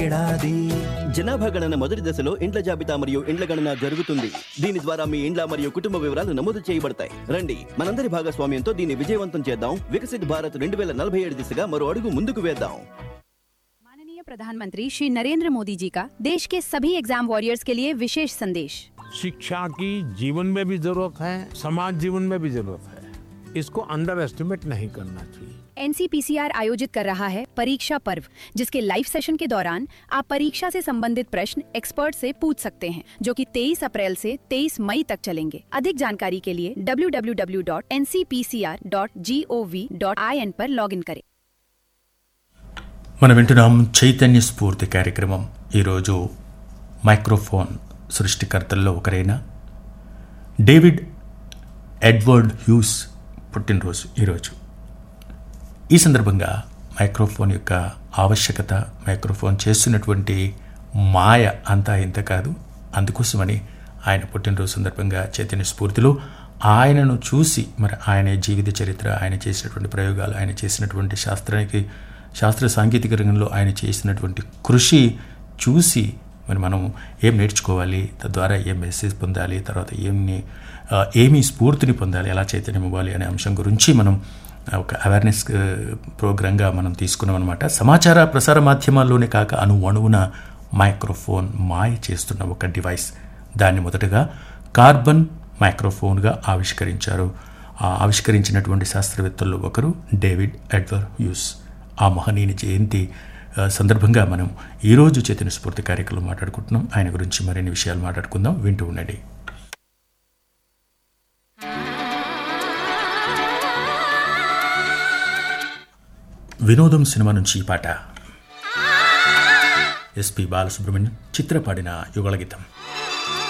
ఏడాది జనాభా గణన మొదటి దశలో ఇండ్ల జాబితా మరియు ఇండ్ల గణన జరుగుతుంది దీని ద్వారా మీ ఇండ్ల మరియు కుటుంబ వివరాలు నమోదు చేయబడతాయి రండి మనందరి భాగస్వామ్యంతో దీన్ని విజయవంతం చేద్దాం వికసిత్ భారత్ రెండు వేల నలభై ఏడు దిశగా మరో అడుగు ముందుకు వేద్దాం माननीय प्रधानमंत्री श्री नरेंद्र मोदी जी का देश के सभी एग्जाम वॉरियर्स के लिए विशेष संदेश शिक्षा की जीवन में भी जरूरत है समाज जीवन में भी जरूरत है इसको अंडर एस्टिमेट नहीं करना चाहिए एनसीपीसीआर आयोजित कर रहा है परीक्षा पर्व जिसके लाइव सेशन के दौरान आप परीक्षा से संबंधित प्रश्न एक्सपर्ट से पूछ सकते हैं जो कि 23 अप्रैल से 23 मई तक चलेंगे अधिक जानकारी के लिए www.ncpcr.gov.in पर लॉगिन करें మనం వింటున్నాం చైతన్య స్ఫూర్తి కార్యక్రమం ఈరోజు మైక్రోఫోన్ సృష్టికర్తల్లో ఒకరైన డేవిడ్ ఎడ్వర్డ్ హ్యూస్ పుట్టినరోజు ఈరోజు ఈ సందర్భంగా మైక్రోఫోన్ యొక్క ఆవశ్యకత మైక్రోఫోన్ చేస్తున్నటువంటి మాయ అంతా ఇంత కాదు అందుకోసమని ఆయన పుట్టినరోజు సందర్భంగా చైతన్య స్ఫూర్తిలో ఆయనను చూసి మరి ఆయన జీవిత చరిత్ర ఆయన చేసినటువంటి ప్రయోగాలు ఆయన చేసినటువంటి శాస్త్రానికి శాస్త్ర సాంకేతిక రంగంలో ఆయన చేసినటువంటి కృషి చూసి మరి మనం ఏం నేర్చుకోవాలి తద్వారా ఏం మెసేజ్ పొందాలి తర్వాత ఏమి ఆ, ఏమి స్ఫూర్తిని పొందాలి ఎలా చైతన్యం ఇవ్వాలి అనే అంశం గురించి మనం ఆ, ఒక అవేర్నెస్ ఆ, ప్రోగ్రాంగా మనం తీసుకున్నాం అనమాట సమాచార ప్రసార మాధ్యమాల్లోనే కాక అణు అణువున మైక్రోఫోన్ మాయ చేస్తున్న ఒక డివైస్ దాన్ని మొదటగా కార్బన్ మైక్రోఫోన్గా ఆవిష్కరించారు ఆ ఆవిష్కరించినటువంటి శాస్త్రవేత్తల్లో ఒకరు డేవిడ్ ఎడ్వర్ హ్యూస్ ఆ మహనీయుని జయంతి ఆ, సందర్భంగా మనం ఈరోజు చైతన్య స్ఫూర్తి కార్యక్రమం మాట్లాడుకుంటున్నాం ఆయన గురించి మరిన్ని విషయాలు మాట్లాడుకుందాం వింటూ ఉండండి వినోదం సినిమా నుంచి ఈ పాట ఎస్పి బాలసుబ్రహ్మణ్యం చిత్రపాడిన యుగళ గీతం